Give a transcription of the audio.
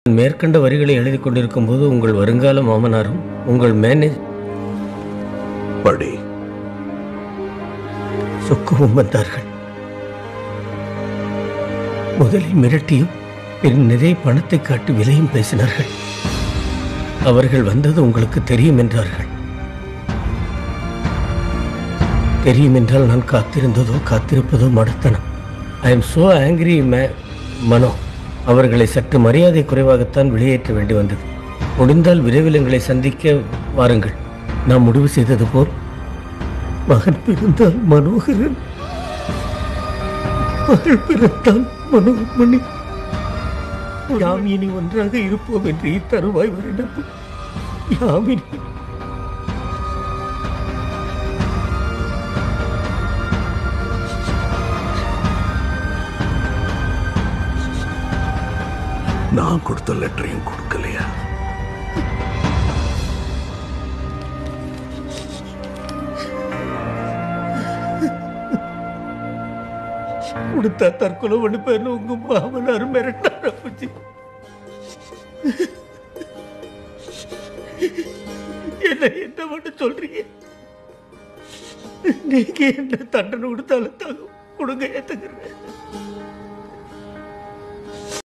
மேற்கண்ட வரிகளை எழுதி கொண்டிருக்கும் போது உங்கள் வருங்கால மாமனாரும் உங்கள் மேனேஜ் படி சொக்கவும் வந்தார்கள் முதலில் மிரட்டியும் பின் நிறைய பணத்தை காட்டி விலையும் பேசினார்கள் அவர்கள் வந்தது உங்களுக்கு தெரியும் என்றார்கள் தெரியும் என்றால் நான் காத்திருந்ததோ காத்திருப்பதோ மடத்தனம் ஐ எம் சோ ஆங்கிரி மே மனோ அவர்களை சற்று மரியாதை குறைவாகத்தான் வெளியேற்ற வேண்டி வந்தது முடிந்தால் விரைவில் எங்களை சந்திக்க வாருங்கள் நான் முடிவு செய்தது போல் மகன் பிறந்தால் மனோகரன் மகள் பிறந்தால் மனோன்மணி யாம் இனி ஒன்றாக இருப்போம் என்று இத்தருவாய் வருடம் யாமினி நான் கொடுத்த லெட்டரையும் கொடுக்கலையா கொடுத்தா தற்கொலை பண்ணிப்பேன்னு உங்க மாமனார் மிரட்டார் அப்பச்சி என்ன என்ன மட்டும் சொல்றீங்க நீங்க என்ன தண்டனை கொடுத்தாலும் தாங்க கொடுங்க ஏத்துக்கிறேன்